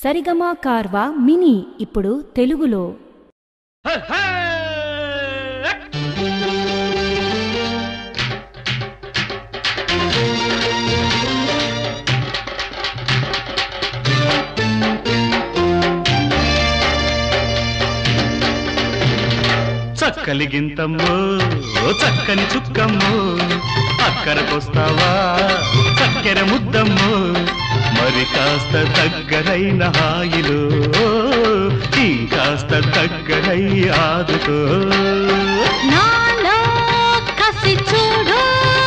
సరిగమా కార్వా mini ఇప్పుడు తెలుగులో చక్కలి గింతమ్మో ఓ చక్కని చుక్కమ్మో అక్కరకొస్తావా చక్కెర ముద్దమ్మో మరి కాస్త దగ్గరైన హాయిలో ఇంకాస్త దగ్గరై ఆదుకో నాలో కసి చూడు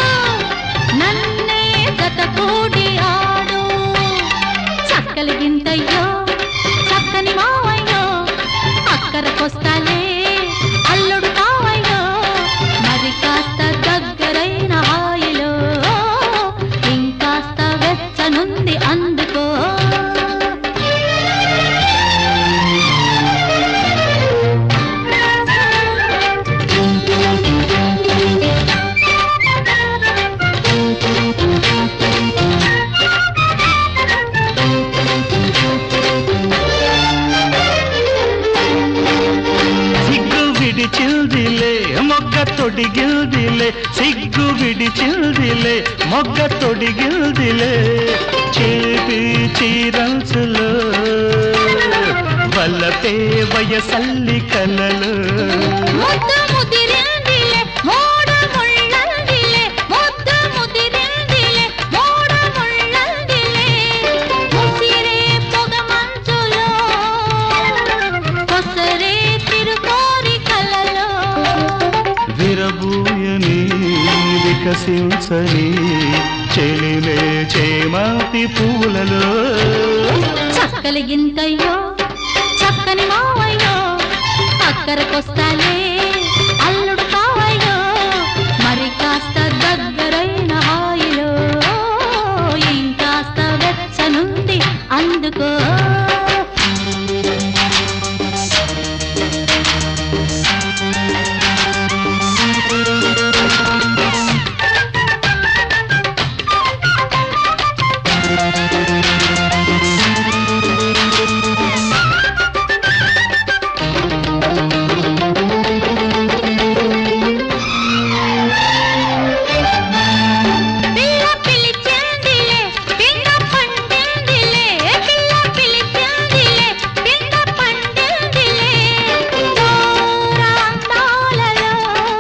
నన్నే గత కూడి ఆడు చక్కలి గింతయ్యో చక్కని మావయ్యో అక్కరకొస్తాలే అల్లుడు కావయ్యో మరి కాస్త దగ్గరైన హాయిలో ఇంకాస్త వెచ్చనుంది అందుకో సిగ్గు విడిచిల్దిలే మొగ్గ తొడిగిల్దిలే సిగ్గు విడిచిల్దిలే మొగ్గ తొడిగిల్దిలే చేపి చీరల్సులో వల్లపే వయసల్లి కలలు ముద్దు ముదిరిందిలే మోడ ముళ్ళందిలే ముద్దు ముదిరిందిలే మోడ ముళ్ళందిలే ముసిరే పొగ మంచులో కొసరే తిరుకోరి కలలో విరబూయని వికసించని చెలిమే చేమాతి పూలలో చక్కలి గింతయ్యో చక్కని మావయ్యో అక్కరకొస్తాలే అల్లుడు కావయ్యో మరి కాస్త దగ్గరైన హాయిలో ఇంకాస్త వెచ్చనుంది అందుకో పిల్ల పిలిచిందిలే పిండ పండిందిలే పిల్ల పిలిచిందిలే పిండ పండిందిలే దూరాంతాలలో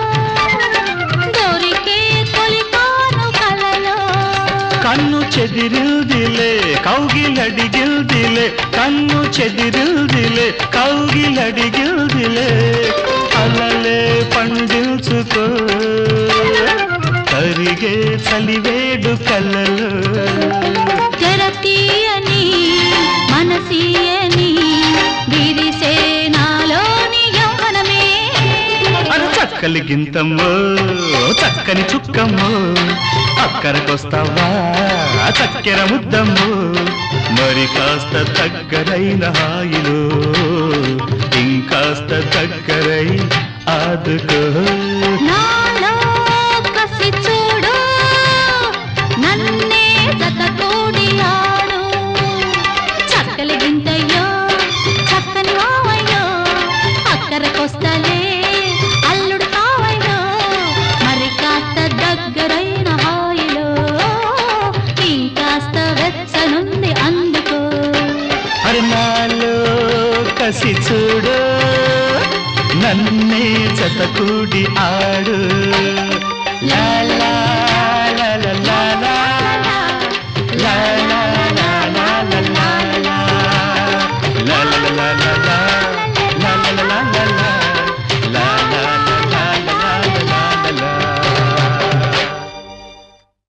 దొరికే తొలికాను కలలో కన్ను చెదిరిల్దిలే కౌగిలడిగిల్దిలే కన్ను చెదిరిల్దిలే కౌగిలడిగిల్దిలే అలలే పండించుకో కరిగే చలివేడు కలలు జరతీయని మనసీయని విరిసే నాలోని యవ్వనమే అది చక్కలి గింతమ్మో చక్కని చుక్కమ్మో అక్కరకొస్తావా చక్కెర ముద్దమ్మో మరి కాస్త దగ్గరైన హాయిలో ఇంకాస్త దగ్గరై ఆదుకో నాలో కసి చూడు నన్నే జత కూడి ఆడు చక్కలి గింతయ్యో చక్కని మావయ్యో అక్కరకొస్తలే అల్లుడు కావయ్యో మరి కాస్త దగ్గరైన హాయిలో ఇంకాస్త వెచ్చనుంది అందుకో అరి నాలో కసి చూడు నన్నే జతకూడి ఆడు లా లా లా లా లా